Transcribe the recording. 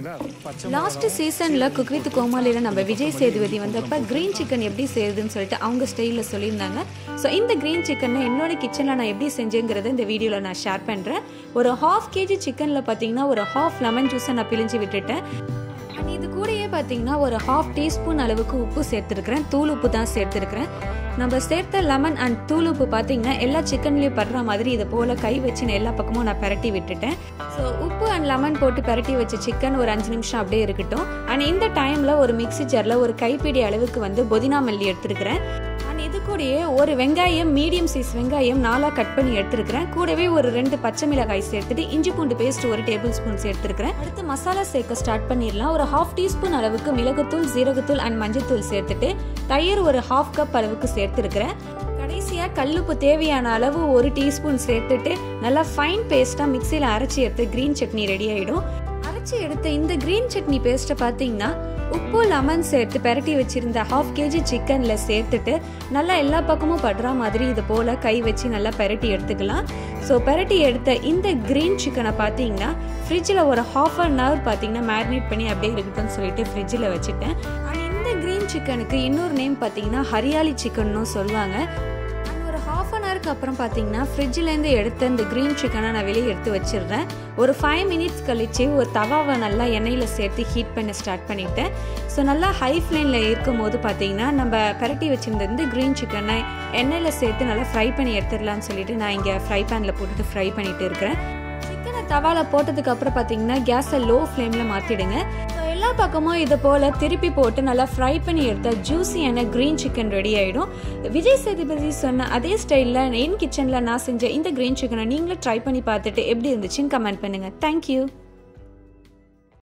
last சீசனில் cook with கோமாளியில் நம்ம விஜய் சேதுபதி வந்தப்ப க்ரீன் சிக்கன் எப்படி செய்யுதுன்னு சொல்லிட்டு அவங்க ஸ்டைலில் சொல்லியிருந்தாங்க ஸோ இந்த க்ரீன் சிக்கனை என்னோட கிச்சனில் நான் எப்படி செஞ்சேங்கிறத இந்த வீடியோவில் நான் ஷேர் பண்ணுறேன் ஒரு ஹாஃப் கேஜி சிக்கனில் பார்த்தீங்கன்னா ஒரு ஹாஃப் லெமன் ஜூஸை நான் பிழிஞ்சு விட்டுட்டேன் அண்ட் இது கூடயே பார்த்தீங்கன்னா ஒரு ஹாஃப் டீஸ்பூன் அளவுக்கு உப்பு சேர்த்துருக்கிறேன் தூள் உப்பு தான் சேர்த்துருக்கிறேன் நம்ம சேர்த்த லெமன் அண்ட் தூள் உப்பு பார்த்தீங்கன்னா எல்லா சிக்கன்லேயும் படுற மாதிரி இதை போல் கை வச்சு நான் எல்லா பக்கமும் நான் பரட்டி விட்டுட்டேன் ஸோ உப்பு அண்ட் லெமன் போட்டு பரட்டி வச்ச சிக்கன் ஒரு அஞ்சு நிமிஷம் அப்படியே இருக்கட்டும் அண்ட் இந்த டைமில் ஒரு மிக்ஸி ஜாரில் ஒரு கைப்பிடி அளவுக்கு வந்து புதினா மல்லி எடுத்துருக்கிறேன் அண்ட் இது கூடயே ஒரு வெங்காயம் மீடியம் சைஸ் வெங்காயம் நாலாக கட் பண்ணி எடுத்துருக்கிறேன் கூடவே ஒரு ரெண்டு பச்சை மிளகாய் சேர்த்துட்டு இஞ்சி பூண்டு பேஸ்ட் ஒரு டேபிள் ஸ்பூன் சேர்த்துருக்கிறேன் அடுத்து மசாலா சேர்க்க ஸ்டார்ட் பண்ணிடலாம் ஒரு ஹாஃப் டீஸ்பூன் அளவுக்கு மிளகுத்தூள் ஜீரகத்தூள் அண்ட் மஞ்சத்தூள் சேர்த்துட்டு தயிர் ஒரு ஹாஃப் கப் அளவுக்கு சேர்த்துருக்கிறேன் கடைசியாக கல்லுப்பு தேவையான அளவு ஒரு டீஸ்பூன் சேர்த்துட்டு நல்லா ஃபைன் பேஸ்ட்டாக மிக்சியில் அரைச்சி எடுத்து க்ரீன் சட்னி ரெடி ஆகிடும் அரைச்சி எடுத்த இந்த க்ரீன் சட்னி பேஸ்ட்டை பார்த்தீங்கன்னா உப்பு லெமன் சேர்த்து பெரட்டி வச்சிருந்த ஹாஃப் கேஜி சிக்கனில் சேர்த்துட்டு நல்லா எல்லா பக்கமும் படுற மாதிரி இது போல் கை வச்சு நல்லா பெரட்டி எடுத்துக்கலாம் ஸோ பெரட்டி எடுத்த இந்த க்ரீன் சிக்கனை பார்த்தீங்கன்னா ஃப்ரிட்ஜில் ஒரு ஹாஃப் அன் ஹவர் பார்த்தீங்கன்னா மேரினேட் பண்ணி அப்படியே இருக்கட்டும்னு சொல்லிட்டு ஃப்ரிட்ஜில் வச்சுட்டேன் அண்ட் இந்த க்ரீன் சிக்கனுக்கு இன்னொரு நேம் பார்த்தீங்கன்னா ஹரியாலி சிக்கன்னு சொல்லுவாங்க அண்ட் ஒரு ஹாஃப் அன் ஹவருக்கு அப்புறம் பார்த்தீங்கன்னா ஃப்ரிட்ஜிலேருந்து எடுத்த இந்த க்ரீன் சிக்கனை நான் வெளியே எடுத்து வச்சிடுறேன் ஒரு ஃபைவ் மினிட்ஸ் கழிச்சு ஒரு தவாவை நல்லா எண்ணெயில் சேர்த்து ஹீட் பண்ண ஸ்டார்ட் பண்ணிட்டேன் ஸோ நல்லா ஹை ஃப்ளேமில் இருக்கும் போது பார்த்தீங்கன்னா நம்ம பரட்டி வச்சுருந்த இந்த க்ரீன் சிக்கனை எண்ணெயில் சேர்த்து நல்லா ஃப்ரை பண்ணி எடுத்துடலாம்னு சொல்லிட்டு நான் இங்கே ஃப்ரை பேனில் போட்டுட்டு ஃப்ரை பண்ணிட்டு இருக்கிறேன் சிக்கனை தவால போட்டதுக்கு அப்புறம் பார்த்தீங்கன்னா கேஸை லோ ஃப்ளேமில் மாற்றிடுங்க ஸோ எல்லா பக்கமும் இதை போல் திருப்பி போட்டு நல்லா ஃப்ரை பண்ணி எடுத்தால் ஜூஸியான க்ரீன் சிக்கன் ரெடி ஆகிடும் விஜய் சேதுபதி சொன்ன அதே ஸ்டைலில் என் கிச்சனில் நான் செஞ்ச இந்த க்ரீன் சிக்கனை நீங்களும் ட்ரை பண்ணி பார்த்துட்டு எப்படி இருந்துச்சுன்னு கமெண்ட் பண்ணுங்கள் தேங்க்யூ